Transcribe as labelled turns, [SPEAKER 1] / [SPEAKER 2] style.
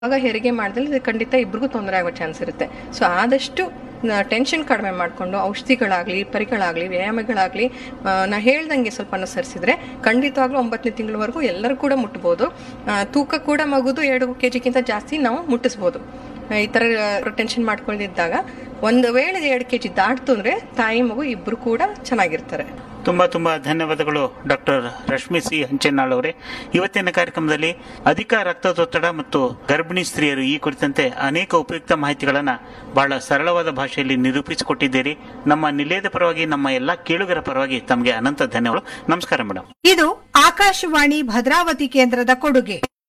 [SPEAKER 1] ಆಗ ಹೆರಿಗೆ ಮಾಡಿದ್ರೆ ಖಂಡಿತ ಇಬ್ರಿಗೂ ತೊಂದರೆ ಆಗೋ ಚಾನ್ಸ್ ಇರುತ್ತೆ ಸೊ ಆದಷ್ಟು ಟೆನ್ಷನ್ ಕಡಿಮೆ ಮಾಡಿಕೊಂಡು ಔಷಧಿಗಳಾಗಲಿ ಪರಿಗಳಾಗಲಿ ವ್ಯಾಯಾಮಗಳಾಗಲಿ ನಾ ಹೇಳ್ದಂಗೆ ಸ್ವಲ್ಪ ಅನುಸರಿಸಿದ್ರೆ ಖಂಡಿತವಾಗ್ಲೂ ಒಂಬತ್ತನೇ ತಿಂಗಳವರೆಗೂ ಎಲ್ಲರೂ ಕೂಡ ಮುಟ್ಬೋದು ಆ, ತೂಕ ಕೂಡ ಮಗುದು ಎರಡು ಕೆ ಜಿಗಿಂತ ಜಾಸ್ತಿ ನಾವು ಮುಟ್ಟಿಸ್ಬೋದು ಈ ಥರ ಟೆನ್ಷನ್ ಮಾಡ್ಕೊಂಡಿದ್ದಾಗ ಒಂದು ವೇಳೆ ಎರಡು ಕೆ ಜಿ ದಾಟ್ತು ಅಂದರೆ ತಾಯಿ ಮಗು ಇಬ್ಬರು ಕೂಡ ಚೆನ್ನಾಗಿರ್ತಾರೆ
[SPEAKER 2] ತುಂಬಾ ತುಂಬಾ ಧನ್ಯವಾದಗಳು ಡಾಕ್ಟರ್ ರಶ್ಮಿ ಸಿ ಹಂಚೆನ್ನಾಳ್ ಅವರೇ ಇವತ್ತಿನ ಕಾರ್ಯಕ್ರಮದಲ್ಲಿ ಅಧಿಕ ರಕ್ತದೊತ್ತಡ ಮತ್ತು ಗರ್ಭಿಣಿ ಸ್ತ್ರೀಯರು ಈ ಕುರಿತಂತೆ ಅನೇಕ ಉಪಯುಕ್ತ ಮಾಹಿತಿಗಳನ್ನ ಬಹಳ ಸರಳವಾದ ಭಾಷೆಯಲ್ಲಿ ನಿರೂಪಿಸಿಕೊಟ್ಟಿದ್ದೀರಿ ನಮ್ಮ ನಿಲಯದ ಪರವಾಗಿ ನಮ್ಮ ಎಲ್ಲಾ ಕೇಳುಗರ ಪರವಾಗಿ ತಮಗೆ ಅನಂತ ಧನ್ಯವಾದಗಳು ನಮಸ್ಕಾರ ಮೇಡಮ್
[SPEAKER 3] ಇದು ಆಕಾಶವಾಣಿ ಭದ್ರಾವತಿ ಕೇಂದ್ರದ ಕೊಡುಗೆ